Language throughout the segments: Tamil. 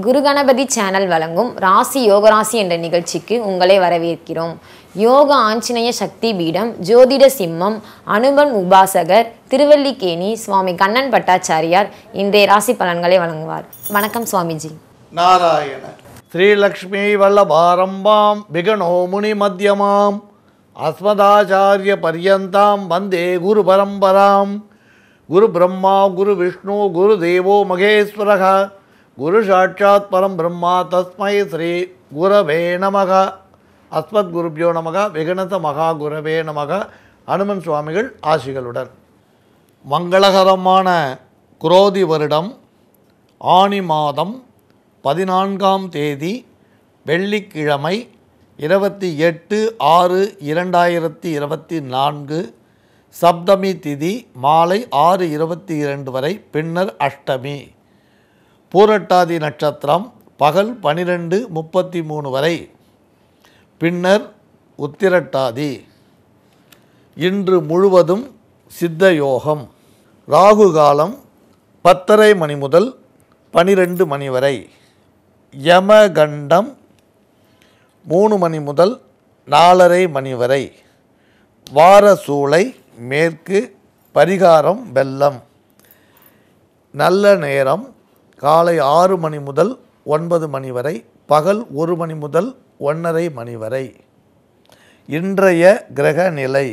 குரு கணபதி சேனல் வழங்கும் ராசி யோகராசி என்ற நிகழ்ச்சிக்கு உங்களை வரவேற்கிறோம் யோக ஆஞ்சநேய சக்தி பீடம் ஜோதிட சிம்மம் அனுபன் உபாசகர் திருவல்லிக்கேணி சுவாமி கண்ணன் பட்டாச்சாரியார் இன்றைய ராசி பலன்களை வழங்குவார் வணக்கம் சுவாமிஜி நாராயண ஸ்ரீலக்ஷ்மி வல்லபாரம்பாம் விகணோ முனி மத்தியமாம் அஸ்மதாச்சாரிய பர்யந்தாம் வந்தே குரு பரம்பராம் குரு பிரம்மா குரு விஷ்ணு குரு தேவோ மகேஸ்வரக குரு சாட்சாத் பரம் பிரம்மா தஸ்மை ஸ்ரீ குரவே நமக அஸ்மத் குருபியோ நமக விகணத மகா குரவே நமக அனுமன் சுவாமிகள் ஆசிகளுடன் மங்களகரமான குரோதி வருடம் ஆனி மாதம் பதினான்காம் தேதி வெள்ளிக்கிழமை இருபத்தி எட்டு ஆறு இரண்டாயிரத்தி இருபத்தி நான்கு சப்தமி திதி மாலை ஆறு இருபத்தி இரண்டு வரை பின்னர் அஷ்டமி பூரட்டாதி நட்சத்திரம் பகல் பனிரெண்டு முப்பத்தி மூணு வரை பின்னர் உத்திரட்டாதி இன்று முழுவதும் சித்த யோகம் ராகு காலம் பத்தரை மணி முதல் பனிரெண்டு மணி வரை யமகண்டம் மூணு மணி முதல் நாலரை மணி வரை வார சூளை மேற்கு பரிகாரம் வெள்ளம் நல்ல நேரம் காலை ஆறு மணி முதல் ஒன்பது மணி வரை பகல் ஒரு மணி முதல் ஒன்றரை மணி வரை இன்றைய கிரக நிலை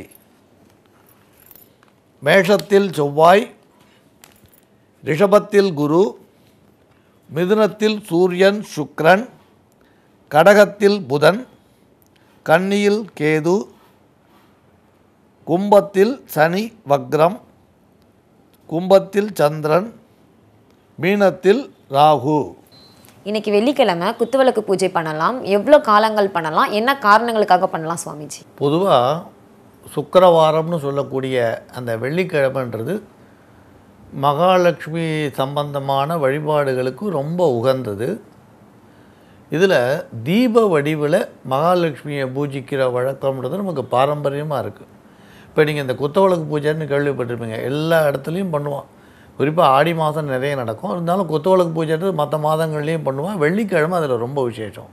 மேஷத்தில் செவ்வாய் ரிஷபத்தில் குரு மிதுனத்தில் சூரியன் சுக்கிரன் கடகத்தில் புதன் கன்னியில் கேது கும்பத்தில் சனி வக்ரம் கும்பத்தில் சந்திரன் மீனத்தில் ராகு இன்னைக்கு வெள்ளிக்கிழமை குத்துவிளக்கு பூஜை பண்ணலாம் எவ்வளோ காலங்கள் பண்ணலாம் என்ன காரணங்களுக்காக பண்ணலாம் சுவாமிஜி பொதுவாக சுக்கிரவாரம்னு சொல்லக்கூடிய அந்த வெள்ளிக்கிழமைன்றது மகாலட்சுமி சம்பந்தமான வழிபாடுகளுக்கு ரொம்ப உகந்தது இதில் தீப வடிவில் மகாலட்சுமியை பூஜிக்கிற வழக்கம்ன்றது நமக்கு பாரம்பரியமாக இருக்குது இப்போ நீங்கள் இந்த குத்தவிளக்கு பூஜைன்னு கேள்விப்பட்டிருப்பீங்க எல்லா இடத்துலையும் பண்ணுவான் குறிப்பாக ஆடி மாதம் நிறைய நடக்கும் இருந்தாலும் குத்தவிளக்கு பூஜைன்றது மற்ற மாதங்கள்லேயும் பண்ணுவான் வெள்ளிக்கிழமை அதில் ரொம்ப விசேஷம்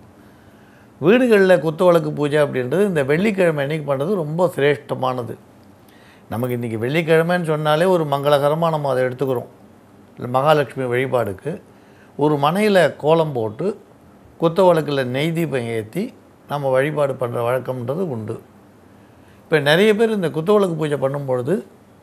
வீடுகளில் குத்துவிளக்கு பூஜை அப்படின்றது இந்த வெள்ளிக்கிழமை அன்னைக்கு பண்ணுறது ரொம்ப சிரேஷ்டமானது நமக்கு இன்றைக்கி வெள்ளிக்கிழமைன்னு சொன்னாலே ஒரு மங்களகரமாக நம்ம அதை எடுத்துக்கிறோம் இல்லை மகாலட்சுமி வழிபாடுக்கு ஒரு மனையில் கோலம் போட்டு குத்துவிளக்கில் நெய் தீபம் ஏற்றி நம்ம வழிபாடு பண்ணுற வழக்கம்ன்றது உண்டு இப்போ நிறைய பேர் இந்த குத்துவிளக்கு பூஜை பண்ணும்பொழுது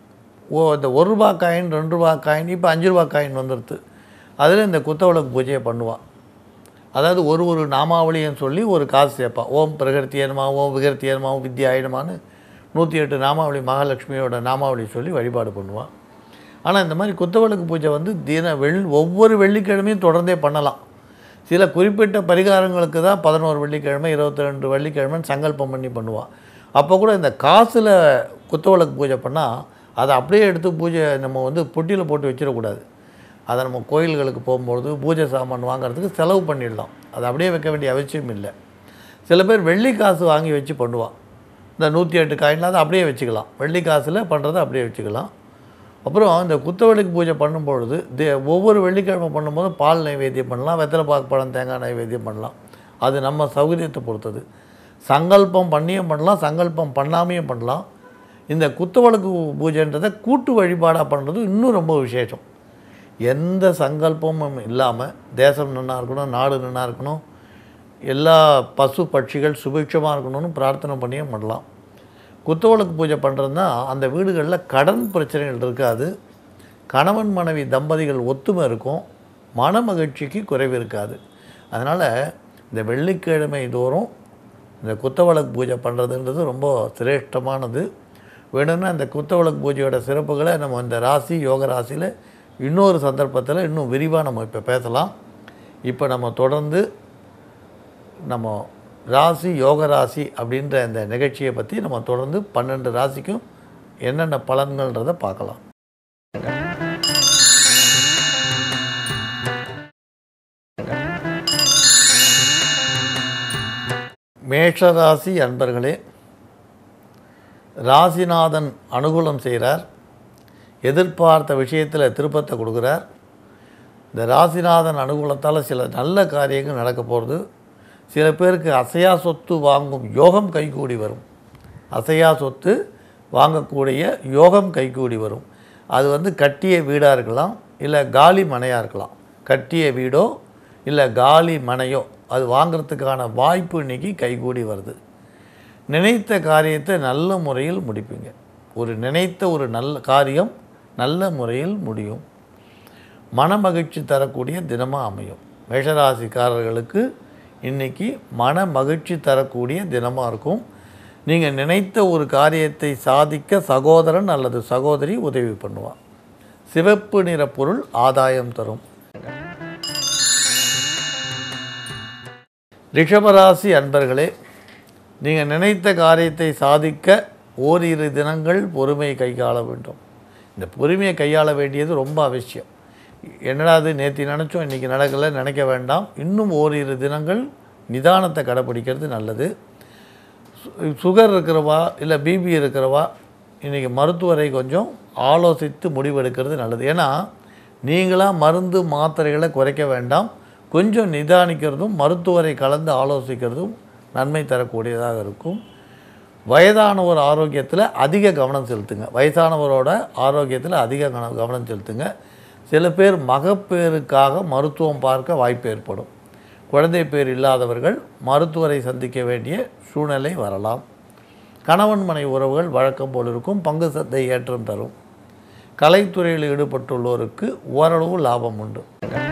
ஓ இந்த ஒரு ரூபா காயின் ரெண்டு ரூபா காயின் இப்போ அஞ்சு ரூபா காயின் வந்துடுது அதில் இந்த குத்துவிளக்கு பூஜையை பண்ணுவாள் அதாவது ஒரு ஒரு நாமாவளின்னு சொல்லி ஒரு காசு சேர்ப்பா ஓம் பிரகர்த்தியனமா ஓம் விகர்த்தியனமா ஓம் வித்யாயனமான்னு நூற்றி எட்டு நாமாவளி மகாலட்சுமியோட நாமாவளி சொல்லி வழிபாடு பண்ணுவாள் ஆனால் இந்த மாதிரி குத்தவிளக்கு பூஜை வந்து தின வெள் ஒவ்வொரு வெள்ளிக்கிழமையும் தொடர்ந்தே பண்ணலாம் சில குறிப்பிட்ட பரிகாரங்களுக்கு தான் பதினோரு வெள்ளிக்கிழமை இருபத்தி ரெண்டு வெள்ளிக்கிழமைன்னு சங்கல்பம் பண்ணி பண்ணுவாள் அப்போ கூட இந்த காசில் குத்தவிளக்கு பூஜை பண்ணால் அதை அப்படியே எடுத்து பூஜை நம்ம வந்து பொட்டியில் போட்டு வச்சிடக்கூடாது அதை நம்ம கோயில்களுக்கு போகும்பொழுது பூஜை சாமான் வாங்குறதுக்கு செலவு பண்ணிடலாம் அதை அப்படியே வைக்க வேண்டிய அவசியம் இல்லை சில பேர் வெள்ளி காசு வாங்கி வச்சு பண்ணுவாள் இந்த நூற்றி எட்டு காயின்லாம் அதை அப்படியே வச்சுக்கலாம் வெள்ளி காசில் பண்ணுறதை அப்படியே வச்சுக்கலாம் அப்புறம் இந்த குத்தவெளிக்கு பூஜை பண்ணும்பொழுது தே ஒவ்வொரு வெள்ளிக்கிழமை பண்ணும்போது பால் நைவேத்தியம் பண்ணலாம் வெத்தலை பாக்கு பழம் தேங்காய் நைவேத்தியம் பண்ணலாம் அது நம்ம சௌகரியத்தை பொறுத்தது சங்கல்பம் பண்ணியும் பண்ணலாம் சங்கல்பம் பண்ணாமையும் பண்ணலாம் இந்த குத்துவிளக்கு பூஜைன்றதை கூட்டு வழிபாடாக பண்ணுறது இன்னும் ரொம்ப விசேஷம் எந்த சங்கல்பமும் இல்லாமல் தேசம் நன்னா இருக்கணும் நாடு நன்னா இருக்கணும் எல்லா பசு பட்சிகள் சுபிட்சமாக இருக்கணும்னு பிரார்த்தனை பண்ணியும் பண்ணலாம் குத்துவிளக்கு பூஜை பண்ணுறதுனா அந்த வீடுகளில் கடன் பிரச்சனைகள் இருக்காது கணவன் மனைவி தம்பதிகள் ஒத்துமை இருக்கும் மன மகிழ்ச்சிக்கு குறைவு இருக்காது அதனால் இந்த வெள்ளிக்கிழமை தோறும் இந்த குத்தவிளக்கு பூஜை பண்ணுறதுன்றது ரொம்ப சிரேஷ்டமானது வேணும்னா இந்த குத்தவிளக்கு பூஜையோட சிறப்புகளை நம்ம இந்த ராசி யோக ராசியில் இன்னொரு சந்தர்ப்பத்தில் இன்னும் விரிவாக நம்ம இப்போ பேசலாம் இப்போ நம்ம தொடர்ந்து நம்ம ராசி யோக ராசி அப்படின்ற இந்த நிகழ்ச்சியை பற்றி நம்ம தொடர்ந்து பன்னெண்டு ராசிக்கும் என்னென்ன பலன்கள்ன்றதை பார்க்கலாம் மேஷராசி அன்பர்களே ராசிநாதன் அனுகூலம் செய்கிறார் எதிர்பார்த்த விஷயத்தில் திருப்பத்தை கொடுக்குறார் இந்த ராசிநாதன் அனுகூலத்தால் சில நல்ல காரியங்கள் நடக்க போகிறது சில பேருக்கு அசையா சொத்து வாங்கும் யோகம் கைகூடி வரும் அசையா சொத்து வாங்கக்கூடிய யோகம் கைகூடி வரும் அது வந்து கட்டிய வீடாக இருக்கலாம் இல்லை காலி மனையாக இருக்கலாம் கட்டிய வீடோ இல்லை காலி மனையோ அது வாங்குறதுக்கான வாய்ப்பு இன்னைக்கு கைகூடி வருது நினைத்த காரியத்தை நல்ல முறையில் முடிப்பீங்க ஒரு நினைத்த ஒரு நல்ல காரியம் நல்ல முறையில் முடியும் மனமகிழ்ச்சி தரக்கூடிய தினமாக அமையும் மேஷராசிக்காரர்களுக்கு இன்னைக்கு மன மகிழ்ச்சி தரக்கூடிய தினமாக இருக்கும் நீங்கள் நினைத்த ஒரு காரியத்தை சாதிக்க சகோதரன் அல்லது சகோதரி உதவி பண்ணுவார் சிவப்பு நிற பொருள் ஆதாயம் தரும் ரிஷபராசி அன்பர்களே நீங்கள் நினைத்த காரியத்தை சாதிக்க ஓரிரு தினங்கள் பொறுமை கையாள வேண்டும் இந்த பொறுமையை கையாள வேண்டியது ரொம்ப அவசியம் என்னடா அது நேற்று நினச்சோம் இன்றைக்கி நடக்கலை நினைக்க வேண்டாம் இன்னும் ஓரிரு தினங்கள் நிதானத்தை கடைப்பிடிக்கிறது நல்லது சு- சுகர் இருக்கிறவா இல்லை பிபி இருக்கிறவா இன்றைக்கி மருத்துவரை கொஞ்சம் ஆலோசித்து முடிவெடுக்கிறது நல்லது ஏன்னா நீங்களாக மருந்து மாத்திரைகளை குறைக்க வேண்டாம் கொஞ்சம் நிதானிக்கிறதும் மருத்துவரை கலந்து ஆலோசிக்கிறதும் நன்மை தரக்கூடியதாக இருக்கும் வயதானவர் ஆரோக்கியத்தில் அதிக கவனம் செலுத்துங்க வயசானவரோட ஆரோக்கியத்தில் அதிக கவனம் கவனம் செலுத்துங்க சில பேர் மகப்பேறுக்காக மருத்துவம் பார்க்க வாய்ப்பு ஏற்படும் குழந்தை பேர் இல்லாதவர்கள் மருத்துவரை சந்திக்க வேண்டிய சூழ்நிலை வரலாம் கணவன் மனை உறவுகள் வழக்கம் போல் இருக்கும் பங்கு சந்தை ஏற்றம் தரும் கலைத்துறையில் ஈடுபட்டுள்ளோருக்கு ஓரளவு லாபம் உண்டு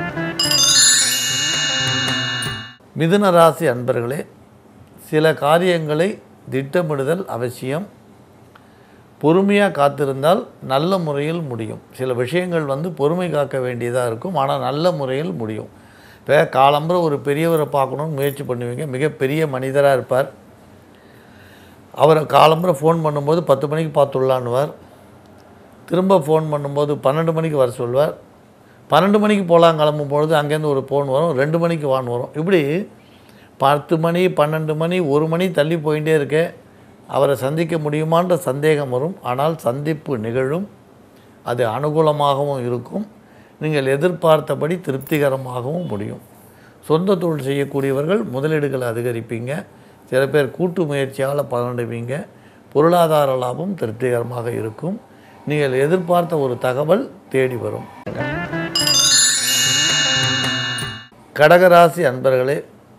மிதுன ராசி அன்பர்களே சில காரியங்களை திட்டமிடுதல் அவசியம் பொறுமையாக காத்திருந்தால் நல்ல முறையில் முடியும் சில விஷயங்கள் வந்து பொறுமை காக்க வேண்டியதாக இருக்கும் ஆனால் நல்ல முறையில் முடியும் இப்போ காலம்புற ஒரு பெரியவரை பார்க்கணும்னு முயற்சி பண்ணுவீங்க மிகப்பெரிய மனிதராக இருப்பார் அவரை காலம்புற ஃபோன் பண்ணும்போது பத்து மணிக்கு பார்த்துடலான்னுவார் திரும்ப ஃபோன் பண்ணும்போது பன்னெண்டு மணிக்கு வர சொல்வார் பன்னெண்டு மணிக்கு போகலாம் கிளம்பும் பொழுது அங்கேருந்து ஒரு ஃபோன் வரும் ரெண்டு மணிக்கு வான் வரும் இப்படி பத்து மணி பன்னெண்டு மணி ஒரு மணி தள்ளி போயிட்டே இருக்கே அவரை சந்திக்க முடியுமான்ற சந்தேகம் வரும் ஆனால் சந்திப்பு நிகழும் அது அனுகூலமாகவும் இருக்கும் நீங்கள் எதிர்பார்த்தபடி திருப்திகரமாகவும் முடியும் சொந்த தொழில் செய்யக்கூடியவர்கள் முதலீடுகளை அதிகரிப்பீங்க சில பேர் கூட்டு முயற்சியால் பலனடைவீங்க பொருளாதார லாபம் திருப்திகரமாக இருக்கும் நீங்கள் எதிர்பார்த்த ஒரு தகவல் தேடி வரும் கடகராசி அன்பர்களே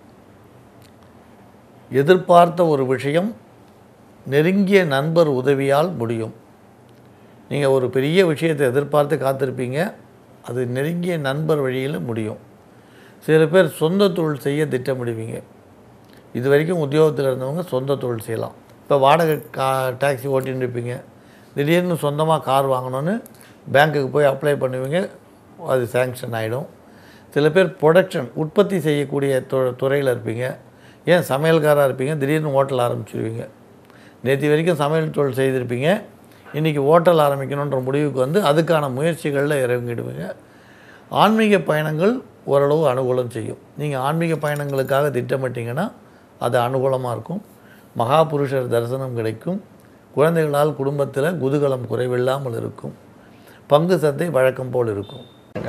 எதிர்பார்த்த ஒரு விஷயம் நெருங்கிய நண்பர் உதவியால் முடியும் நீங்கள் ஒரு பெரிய விஷயத்தை எதிர்பார்த்து காத்திருப்பீங்க அது நெருங்கிய நண்பர் வழியில் முடியும் சில பேர் சொந்த தொழில் செய்ய திட்டமிடுவீங்க இது வரைக்கும் உத்தியோகத்தில் இருந்தவங்க சொந்த தொழில் செய்யலாம் இப்போ வாடகை கா டாக்ஸி ஓட்டின்னு இருப்பீங்க திடீர்னு சொந்தமாக கார் வாங்கணும்னு பேங்க்குக்கு போய் அப்ளை பண்ணுவீங்க அது சேங்ஷன் ஆகிடும் சில பேர் ப்ரொடக்ஷன் உற்பத்தி செய்யக்கூடிய து துறையில் இருப்பீங்க ஏன் சமையல்காராக இருப்பீங்க திடீர்னு ஹோட்டல் ஆரம்பிச்சிருவீங்க நேற்று வரைக்கும் சமையல் தொழில் செய்திருப்பீங்க இன்றைக்கி ஹோட்டல் ஆரம்பிக்கணுன்ற முடிவுக்கு வந்து அதுக்கான முயற்சிகளில் இறங்கிடுவீங்க ஆன்மீக பயணங்கள் ஓரளவு அனுகூலம் செய்யும் நீங்கள் ஆன்மீக பயணங்களுக்காக திட்டமிட்டீங்கன்னா அது அனுகூலமாக இருக்கும் மகாபுருஷர் தரிசனம் கிடைக்கும் குழந்தைகளால் குடும்பத்தில் குதூகலம் குறைவில்லாமல் இருக்கும் பங்கு சந்தை வழக்கம் போல் இருக்கும்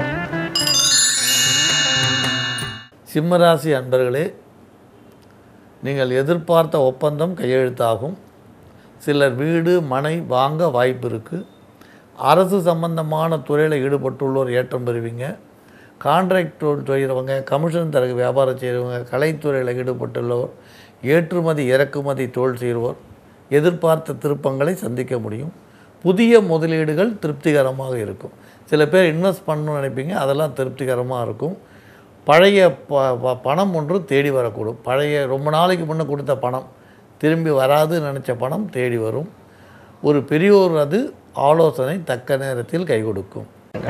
சிம்மராசி அன்பர்களே நீங்கள் எதிர்பார்த்த ஒப்பந்தம் கையெழுத்தாகும் சிலர் வீடு மனை வாங்க வாய்ப்பு இருக்குது அரசு சம்பந்தமான துறையில் ஈடுபட்டுள்ளோர் ஏற்றம் பெறுவீங்க கான்ட்ராக்ட் செய்கிறவங்க கமிஷன் தரகு வியாபாரம் செய்கிறவங்க கலைத்துறையில் ஈடுபட்டுள்ளவர் ஏற்றுமதி இறக்குமதி தொழில் செய்கிறவர் எதிர்பார்த்த திருப்பங்களை சந்திக்க முடியும் புதிய முதலீடுகள் திருப்திகரமாக இருக்கும் சில பேர் இன்வெஸ்ட் பண்ணணும்னு நினைப்பீங்க அதெல்லாம் திருப்திகரமாக இருக்கும் பழைய ப ப- பணம் ஒன்று தேடி வரக்கூடும் பழைய ரொம்ப நாளைக்கு முன்னே கொடுத்த பணம் திரும்பி வராதுன்னு நினச்ச பணம் தேடி வரும் ஒரு பெரியோர் அது ஆலோசனை தக்க நேரத்தில் கை கொடுக்கும்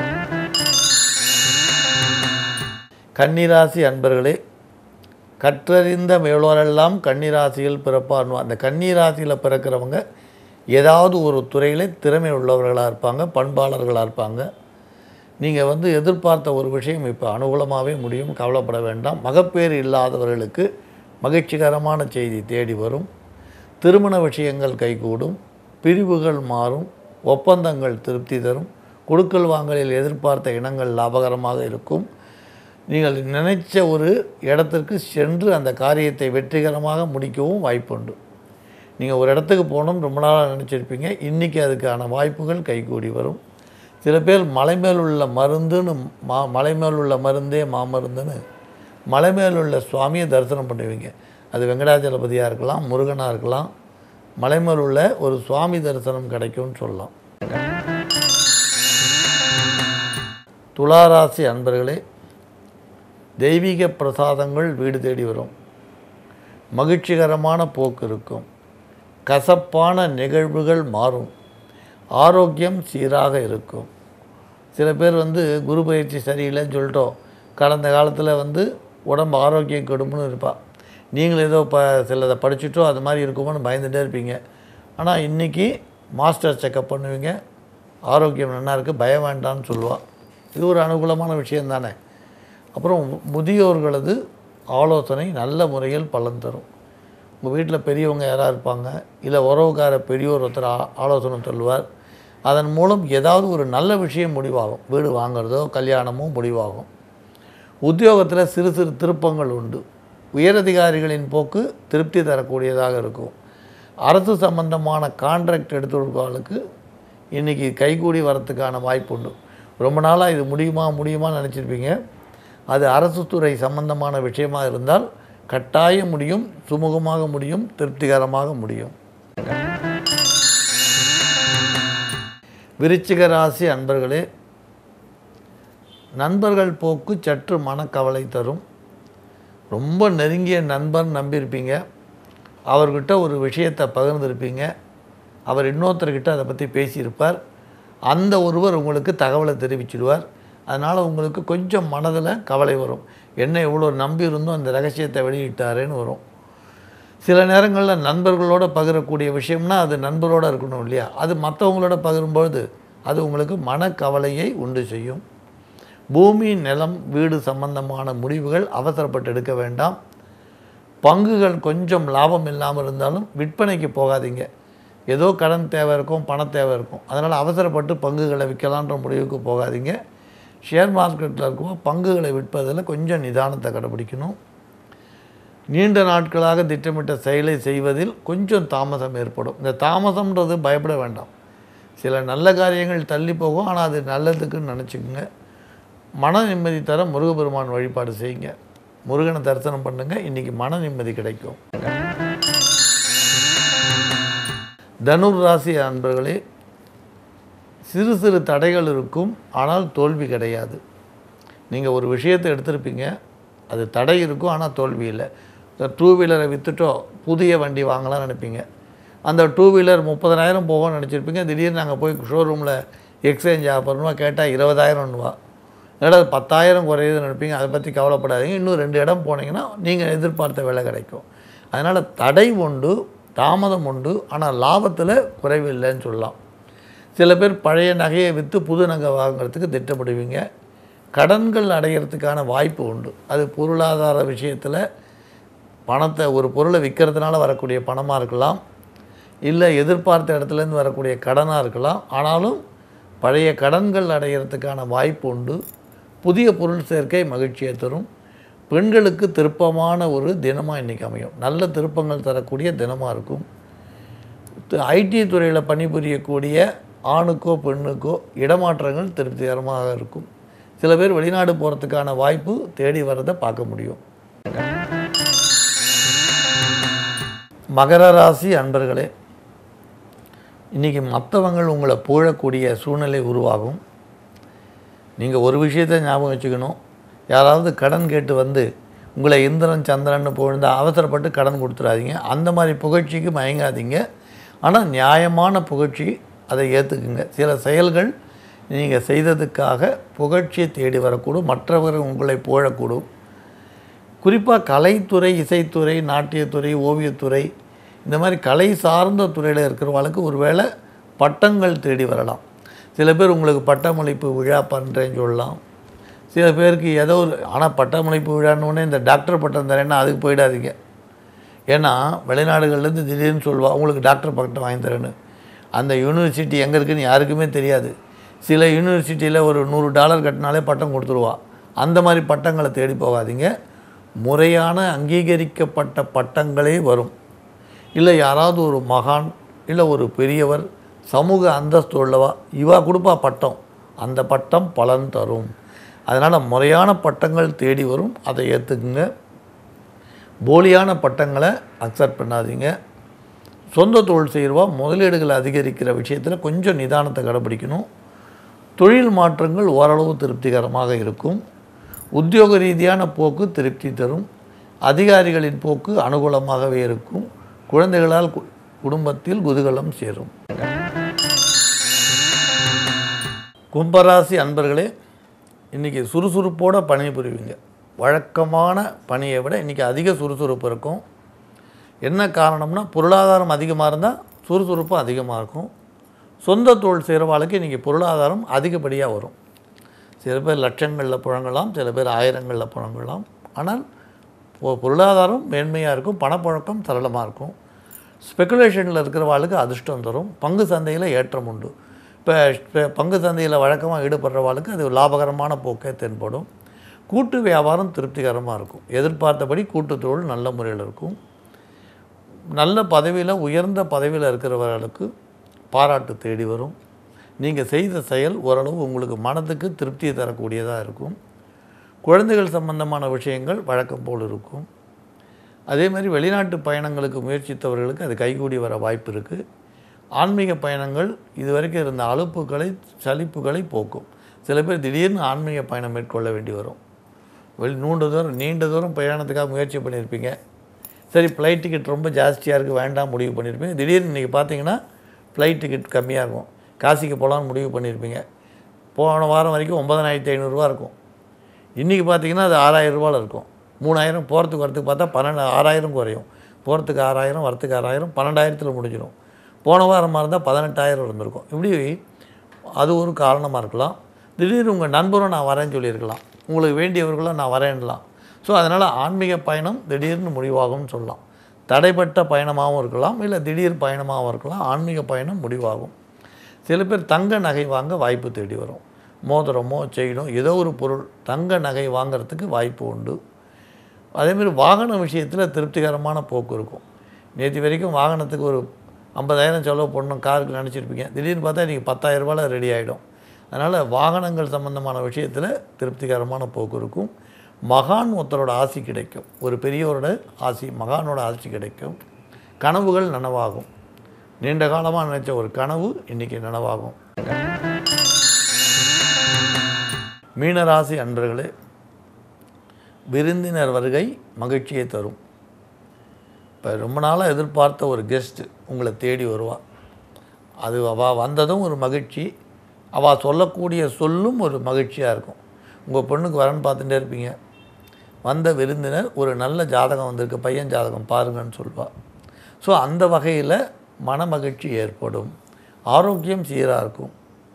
கன்னிராசி அன்பர்களே கற்றறிந்த மேலோரெல்லாம் கன்னிராசியில் பிறப்பார்னு அந்த கன்னிராசியில் பிறக்கிறவங்க ஏதாவது ஒரு துறையில் திறமை உள்ளவர்களாக இருப்பாங்க பண்பாளர்களாக இருப்பாங்க நீங்கள் வந்து எதிர்பார்த்த ஒரு விஷயம் இப்போ அனுகூலமாகவே முடியும் கவலைப்பட வேண்டாம் மகப்பேறு இல்லாதவர்களுக்கு மகிழ்ச்சிகரமான செய்தி தேடி வரும் திருமண விஷயங்கள் கைகூடும் பிரிவுகள் மாறும் ஒப்பந்தங்கள் திருப்தி தரும் கொடுக்கல் வாங்கலில் எதிர்பார்த்த இனங்கள் லாபகரமாக இருக்கும் நீங்கள் நினைச்ச ஒரு இடத்திற்கு சென்று அந்த காரியத்தை வெற்றிகரமாக முடிக்கவும் வாய்ப்புண்டு நீங்கள் ஒரு இடத்துக்கு போகணும்னு ரொம்ப நாளாக நினச்சிருப்பீங்க இன்றைக்கி அதுக்கான வாய்ப்புகள் கைகூடி வரும் சில பேர் மலை மேல் உள்ள மருந்துன்னு மா மலை மேல் உள்ள மருந்தே மாமருந்துன்னு மலை மேல் உள்ள சுவாமியை தரிசனம் பண்ணுவீங்க அது வெங்கடாச்சலபதியாக இருக்கலாம் முருகனாக இருக்கலாம் மலை மேல் உள்ள ஒரு சுவாமி தரிசனம் கிடைக்கும்னு சொல்லலாம் துளாராசி அன்பர்களே தெய்வீக பிரசாதங்கள் வீடு தேடி வரும் மகிழ்ச்சிகரமான போக்கு இருக்கும் கசப்பான நிகழ்வுகள் மாறும் ஆரோக்கியம் சீராக இருக்கும் சில பேர் வந்து குரு பயிற்சி சரியில்லைன்னு சொல்லிட்டோம் கடந்த காலத்தில் வந்து உடம்பு ஆரோக்கியம் கெடும்னு இருப்பா நீங்களும் ஏதோ ப சிலதை படிச்சுட்டோ அது மாதிரி இருக்குமோன்னு பயந்துகிட்டே இருப்பீங்க ஆனால் இன்றைக்கி மாஸ்டர் செக்கப் பண்ணுவீங்க ஆரோக்கியம் நல்லா இருக்குது பயம் வேண்டாம்னு சொல்லுவாள் இது ஒரு அனுகூலமான விஷயம் தானே அப்புறம் முதியோர்களது ஆலோசனை நல்ல முறையில் பலன் தரும் உங்கள் வீட்டில் பெரியவங்க யாராக இருப்பாங்க இல்லை உறவுக்கார பெரியோர் ஒருத்தர் ஆ- ஆலோசனை சொல்லுவார் அதன் மூலம் ஏதாவது ஒரு நல்ல விஷயம் முடிவாகும் வீடு வாங்குறதோ கல்யாணமோ முடிவாகும் உத்தியோகத்தில் சிறு சிறு திருப்பங்கள் உண்டு உயரதிகாரிகளின் போக்கு திருப்தி தரக்கூடியதாக இருக்கும் அரசு சம்பந்தமான கான்ட்ராக்ட் எடுத்துருக்கவங்களுக்கு இன்றைக்கி கைகூடி வரத்துக்கான வாய்ப்பு உண்டு ரொம்ப நாளாக இது முடியுமா முடியுமான்னு நினச்சிருப்பீங்க அது அரசு துறை சம்பந்தமான விஷயமா இருந்தால் கட்டாயம் முடியும் சுமூகமாக முடியும் திருப்திகரமாக முடியும் விருச்சிக ராசி அன்பர்களே நண்பர்கள் போக்கு சற்று மனக்கவலை தரும் ரொம்ப நெருங்கிய நண்பர் நம்பியிருப்பீங்க அவர்கிட்ட ஒரு விஷயத்தை பகிர்ந்திருப்பீங்க அவர் இன்னொருத்தர்கிட்ட அதை பற்றி பேசியிருப்பார் அந்த ஒருவர் உங்களுக்கு தகவலை தெரிவிச்சிடுவார் அதனால் உங்களுக்கு கொஞ்சம் மனதில் கவலை வரும் என்ன இவ்வளோ நம்பி இருந்தோம் அந்த ரகசியத்தை வெளியிட்டாரேன்னு வரும் சில நேரங்களில் நண்பர்களோட பகிரக்கூடிய விஷயம்னா அது நண்பரோட இருக்கணும் இல்லையா அது மற்றவங்களோட பகிரும்பொழுது அது உங்களுக்கு மனக்கவலையை உண்டு செய்யும் பூமி நிலம் வீடு சம்பந்தமான முடிவுகள் அவசரப்பட்டு எடுக்க வேண்டாம் பங்குகள் கொஞ்சம் லாபம் இல்லாமல் இருந்தாலும் விற்பனைக்கு போகாதீங்க ஏதோ கடன் தேவை இருக்கும் பண தேவை இருக்கும் அதனால் அவசரப்பட்டு பங்குகளை விற்கலான்ற முடிவுக்கு போகாதீங்க ஷேர் மார்க்கெட்டில் இருக்கும் பங்குகளை விற்பதில் கொஞ்சம் நிதானத்தை கடைபிடிக்கணும் நீண்ட நாட்களாக திட்டமிட்ட செயலை செய்வதில் கொஞ்சம் தாமதம் ஏற்படும் இந்த தாமதம்ன்றது பயப்பட வேண்டாம் சில நல்ல காரியங்கள் தள்ளி போகும் ஆனால் அது நல்லதுக்குன்னு நினச்சிக்கோங்க மன நிம்மதி தர முருகப்பெருமான் வழிபாடு செய்யுங்க முருகனை தரிசனம் பண்ணுங்க இன்றைக்கி மன நிம்மதி கிடைக்கும் தனுர் ராசி அன்பர்களே சிறு சிறு தடைகள் இருக்கும் ஆனால் தோல்வி கிடையாது நீங்கள் ஒரு விஷயத்தை எடுத்திருப்பீங்க அது தடை இருக்கும் ஆனால் தோல்வி இல்லை டூ வீலரை விற்றுட்டோ புதிய வண்டி வாங்கலாம்னு நினைப்பீங்க அந்த டூ வீலர் முப்பதனாயிரம் போவோம்னு நினச்சிருப்பீங்க திடீர்னு நாங்கள் போய் ஷோரூமில் எக்ஸ்சேஞ்ச் ஆஃபர்னுவா கேட்டால் இருபதாயிரம்னுவா என்னடா அது பத்தாயிரம் குறையுதுன்னு நினைப்பீங்க அதை பற்றி கவலைப்படாதீங்க இன்னும் ரெண்டு இடம் போனீங்கன்னா நீங்கள் எதிர்பார்த்த விலை கிடைக்கும் அதனால் தடை உண்டு தாமதம் உண்டு ஆனால் லாபத்தில் குறைவு இல்லைன்னு சொல்லலாம் சில பேர் பழைய நகையை விற்று புது நகை வாங்குறதுக்கு திட்டமிடுவீங்க கடன்கள் அடைகிறதுக்கான வாய்ப்பு உண்டு அது பொருளாதார விஷயத்தில் பணத்தை ஒரு பொருளை விற்கிறதுனால வரக்கூடிய பணமாக இருக்கலாம் இல்லை எதிர்பார்த்த இடத்துலேருந்து வரக்கூடிய கடனாக இருக்கலாம் ஆனாலும் பழைய கடன்கள் அடைகிறதுக்கான வாய்ப்பு உண்டு புதிய பொருள் சேர்க்கை மகிழ்ச்சியை தரும் பெண்களுக்கு திருப்பமான ஒரு தினமாக இன்றைக்கி அமையும் நல்ல திருப்பங்கள் தரக்கூடிய தினமாக இருக்கும் ஐடி துறையில் பணிபுரியக்கூடிய ஆணுக்கோ பெண்ணுக்கோ இடமாற்றங்கள் திருப்திகரமாக இருக்கும் சில பேர் வெளிநாடு போகிறதுக்கான வாய்ப்பு தேடி வரதை பார்க்க முடியும் மகர ராசி அன்பர்களே இன்றைக்கி மற்றவங்கள் உங்களை புகழக்கூடிய சூழ்நிலை உருவாகும் நீங்கள் ஒரு விஷயத்தை ஞாபகம் வச்சுக்கணும் யாராவது கடன் கேட்டு வந்து உங்களை இந்திரன் சந்திரன் புகழ்ந்து அவசரப்பட்டு கடன் கொடுத்துடாதீங்க அந்த மாதிரி புகழ்ச்சிக்கு மயங்காதீங்க ஆனால் நியாயமான புகழ்ச்சி அதை ஏற்றுக்குங்க சில செயல்கள் நீங்கள் செய்ததுக்காக புகழ்ச்சியை தேடி வரக்கூடும் மற்றவர்கள் உங்களை புகழக்கூடும் குறிப்பாக கலைத்துறை இசைத்துறை நாட்டியத்துறை ஓவியத்துறை இந்த மாதிரி கலை சார்ந்த துறையில் இருக்கிறவங்களுக்கு ஒருவேளை பட்டங்கள் தேடி வரலாம் சில பேர் உங்களுக்கு பட்டமளிப்பு விழா பண்ணுறேன்னு சொல்லலாம் சில பேருக்கு ஏதோ ஒரு ஆனால் பட்டமளிப்பு விழான்னு இந்த டாக்டர் பட்டம் தரேன்னா அதுக்கு போயிடாதீங்க ஏன்னா வெளிநாடுகள்லேருந்து திடீர்னு சொல்லுவா உங்களுக்கு டாக்டர் பட்டம் வாங்கி தரேன்னு அந்த யூனிவர்சிட்டி எங்கே இருக்குன்னு யாருக்குமே தெரியாது சில யூனிவர்சிட்டியில் ஒரு நூறு டாலர் கட்டினாலே பட்டம் கொடுத்துருவா அந்த மாதிரி பட்டங்களை தேடி போகாதீங்க முறையான அங்கீகரிக்கப்பட்ட பட்டங்களே வரும் இல்லை யாராவது ஒரு மகான் இல்லை ஒரு பெரியவர் சமூக அந்தஸ்து உள்ளவா இவா கொடுப்பா பட்டம் அந்த பட்டம் பலன் தரும் அதனால் முறையான பட்டங்கள் தேடி வரும் அதை ஏற்றுக்குங்க போலியான பட்டங்களை அக்செப்ட் பண்ணாதீங்க சொந்த தொழில் செய்கிறவா முதலீடுகளை அதிகரிக்கிற விஷயத்தில் கொஞ்சம் நிதானத்தை கடைபிடிக்கணும் தொழில் மாற்றங்கள் ஓரளவு திருப்திகரமாக இருக்கும் உத்தியோக ரீதியான போக்கு திருப்தி தரும் அதிகாரிகளின் போக்கு அனுகூலமாகவே இருக்கும் குழந்தைகளால் கு- குடும்பத்தில் குதூகலம் சேரும் கும்பராசி அன்பர்களே இன்றைக்கி சுறுசுறுப்போட பணி புரிவீங்க வழக்கமான பணியை விட இன்றைக்கி அதிக சுறுசுறுப்பு இருக்கும் என்ன காரணம்னா பொருளாதாரம் அதிகமாக இருந்தால் சுறுசுறுப்பும் அதிகமாக இருக்கும் சொந்த தொழில் செய்கிறவாளுக்கு இன்றைக்கி பொருளாதாரம் அதிகப்படியாக வரும் சில பேர் லட்சங்களில் புழங்கலாம் சில பேர் ஆயிரங்களில் புழங்கலாம் ஆனால் பொ- பொருளாதாரம் மேன்மையாக இருக்கும் பணப்புழக்கம் சரளமாக இருக்கும் ஸ்பெகுலேஷனில் இருக்கிறவாளுக்கு அதிர்ஷ்டம் தரும் பங்கு சந்தையில் ஏற்றம் உண்டு இப்போ இப்போ பங்கு சந்தையில் வழக்கமாக ஈடுபடுறவாளுக்கு அது ஒரு லாபகரமான போக்கே தென்படும் கூட்டு வியாபாரம் திருப்திகரமாக இருக்கும் எதிர்பார்த்தபடி கூட்டு தொழில் நல்ல முறையில் இருக்கும் நல்ல பதவியில் உயர்ந்த பதவியில் இருக்கிறவர்களுக்கு பாராட்டு தேடி வரும் நீங்கள் செய்த செயல் ஓரளவு உங்களுக்கு மனதுக்கு திருப்தியை தரக்கூடியதாக இருக்கும் குழந்தைகள் சம்பந்தமான விஷயங்கள் வழக்கம் போல் இருக்கும் அதே மாதிரி வெளிநாட்டு பயணங்களுக்கு முயற்சித்தவர்களுக்கு அது கைகூடி வர வாய்ப்பு இருக்குது ஆன்மீக பயணங்கள் இதுவரைக்கும் இருந்த அலுப்புகளை சலிப்புகளை போக்கும் சில பேர் திடீர்னு ஆன்மீக பயணம் மேற்கொள்ள வேண்டி வரும் வெளி நீண்ட தூரம் நீண்ட தூரம் பிரயாணத்துக்காக முயற்சி பண்ணியிருப்பீங்க சரி ஃப்ளைட் டிக்கெட் ரொம்ப ஜாஸ்தியாக இருக்குது வேண்டாம் முடிவு பண்ணியிருப்பீங்க திடீர்னு இன்றைக்கி பார்த்தீங்கன்னா ஃப்ளைட் டிக்கெட் கம்மியாக இருக்கும் காசிக்கு போகலான்னு முடிவு பண்ணியிருப்பீங்க போன வாரம் வரைக்கும் ஒன்பதனாயிரத்தி ஐநூறுரூவா இருக்கும் இன்றைக்கி பார்த்தீங்கன்னா அது ஆறாயிரம் ரூபாயில் இருக்கும் மூணாயிரம் போகிறதுக்கு வரத்துக்கு பார்த்தா பன்னெண்டு ஆறாயிரம் குறையும் போகிறதுக்கு ஆறாயிரம் வரத்துக்கு ஆறாயிரம் பன்னெண்டாயிரத்தில் முடிஞ்சிடும் போன வாரமாக இருந்தால் பதினெட்டாயிரம் இருந்திருக்கும் இப்படி அது ஒரு காரணமாக இருக்கலாம் திடீர்னு உங்கள் நண்பரும் நான் வரேன்னு சொல்லியிருக்கலாம் உங்களுக்கு வேண்டியவர்களும் நான் வரேன்லாம் ஸோ அதனால் ஆன்மீக பயணம் திடீர்னு முடிவாகும்னு சொல்லலாம் தடைப்பட்ட பயணமாகவும் இருக்கலாம் இல்லை திடீர் பயணமாகவும் இருக்கலாம் ஆன்மீக பயணம் முடிவாகும் சில பேர் தங்க நகை வாங்க வாய்ப்பு தேடி வரும் மோதிரமோ செயினோ ஏதோ ஒரு பொருள் தங்க நகை வாங்குறதுக்கு வாய்ப்பு உண்டு அதேமாதிரி வாகன விஷயத்தில் திருப்திகரமான போக்கு இருக்கும் நேற்று வரைக்கும் வாகனத்துக்கு ஒரு ஐம்பதாயிரம் செலவு பண்ணணும் காருக்கு நினச்சிருப்பீங்க திடீர்னு பார்த்தா இன்றைக்கி பத்தாயிரம் ரூபாயில் ரெடி ஆகிடும் அதனால் வாகனங்கள் சம்பந்தமான விஷயத்தில் திருப்திகரமான போக்கு இருக்கும் மகான் ஒருத்தரோட ஆசி கிடைக்கும் ஒரு பெரியவரோட ஆசி மகானோட ஆசி கிடைக்கும் கனவுகள் நனவாகும் நீண்ட காலமாக நினச்ச ஒரு கனவு இன்றைக்கி நனவாகும் மீனராசி அன்பர்களே விருந்தினர் வருகை மகிழ்ச்சியை தரும் இப்போ ரொம்ப நாளாக எதிர்பார்த்த ஒரு கெஸ்ட்டு உங்களை தேடி வருவா அது அவள் வந்ததும் ஒரு மகிழ்ச்சி அவள் சொல்லக்கூடிய சொல்லும் ஒரு மகிழ்ச்சியாக இருக்கும் உங்கள் பொண்ணுக்கு வரன்னு பார்த்துட்டே இருப்பீங்க வந்த விருந்தினர் ஒரு நல்ல ஜாதகம் வந்திருக்கு பையன் ஜாதகம் பாருங்கன்னு சொல்வாள் ஸோ அந்த வகையில் மன மகிழ்ச்சி ஏற்படும் ஆரோக்கியம் சீராக இருக்கும்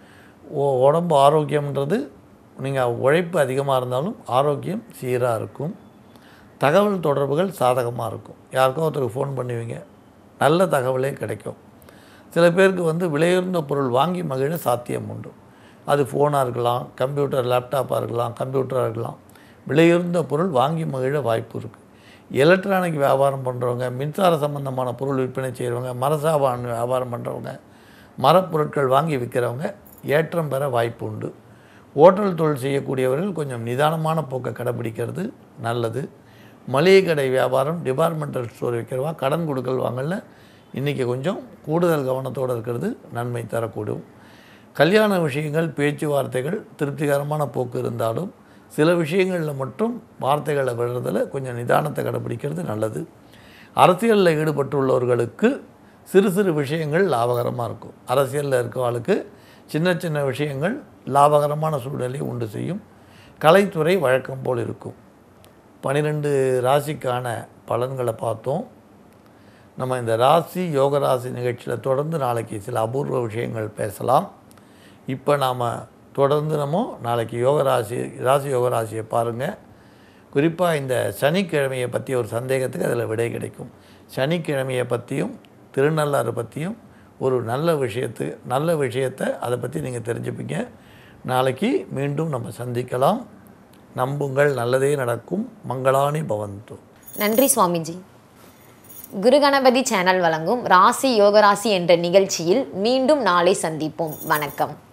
ஓ உடம்பு ஆரோக்கியம்ன்றது நீங்கள் உழைப்பு அதிகமாக இருந்தாலும் ஆரோக்கியம் சீராக இருக்கும் தகவல் தொடர்புகள் சாதகமாக இருக்கும் யாருக்கோ ஒருத்தருக்கு ஃபோன் பண்ணுவீங்க நல்ல தகவலே கிடைக்கும் சில பேருக்கு வந்து விலையுயர்ந்த பொருள் வாங்கி மகிழ சாத்தியம் உண்டு அது ஃபோனாக இருக்கலாம் கம்ப்யூட்டர் லேப்டாப்பாக இருக்கலாம் கம்ப்யூட்டராக இருக்கலாம் விலையுயர்ந்த பொருள் வாங்கி மகிழ வாய்ப்பு இருக்குது எலக்ட்ரானிக் வியாபாரம் பண்ணுறவங்க மின்சார சம்பந்தமான பொருள் விற்பனை செய்கிறவங்க மரசாபான் வியாபாரம் பண்ணுறவங்க மரப்பொருட்கள் வாங்கி விற்கிறவங்க ஏற்றம் பெற வாய்ப்பு உண்டு ஓட்டல் தொழில் செய்யக்கூடியவர்கள் கொஞ்சம் நிதானமான போக்கை கடைபிடிக்கிறது நல்லது மளிகை கடை வியாபாரம் டிபார்ட்மெண்டல் ஸ்டோர் வைக்கிறவா கடன் கொடுக்கல் வாங்கல இன்றைக்கி கொஞ்சம் கூடுதல் கவனத்தோடு இருக்கிறது நன்மை தரக்கூடும் கல்யாண விஷயங்கள் பேச்சுவார்த்தைகள் திருப்திகரமான போக்கு இருந்தாலும் சில விஷயங்களில் மட்டும் வார்த்தைகளை விடுறதில் கொஞ்சம் நிதானத்தை கடைபிடிக்கிறது நல்லது அரசியலில் ஈடுபட்டுள்ளவர்களுக்கு சிறு சிறு விஷயங்கள் லாபகரமாக இருக்கும் அரசியலில் இருக்கவாளுக்கு சின்ன சின்ன விஷயங்கள் லாபகரமான சூழ்நிலையை உண்டு செய்யும் கலைத்துறை வழக்கம் போல் இருக்கும் பன்னிரெண்டு ராசிக்கான பலன்களை பார்த்தோம் நம்ம இந்த ராசி யோக ராசி நிகழ்ச்சியில் தொடர்ந்து நாளைக்கு சில அபூர்வ விஷயங்கள் பேசலாம் இப்போ நாம் தொடர்ந்து நம்ம நாளைக்கு யோக ராசி ராசி யோக ராசியை பாருங்கள் குறிப்பாக இந்த சனிக்கிழமையை பற்றி ஒரு சந்தேகத்துக்கு அதில் விடை கிடைக்கும் சனிக்கிழமையை பற்றியும் திருநள்ளாறு பற்றியும் ஒரு நல்ல விஷயத்து நல்ல விஷயத்தை அதை பற்றி நீங்கள் தெரிஞ்சுப்பீங்க நாளைக்கு மீண்டும் நம்ம சந்திக்கலாம் நம்புங்கள் நல்லதே நடக்கும் மங்களானி பவந்து நன்றி சுவாமிஜி குரு கணபதி சேனல் வழங்கும் ராசி யோகராசி என்ற நிகழ்ச்சியில் மீண்டும் நாளை சந்திப்போம் வணக்கம்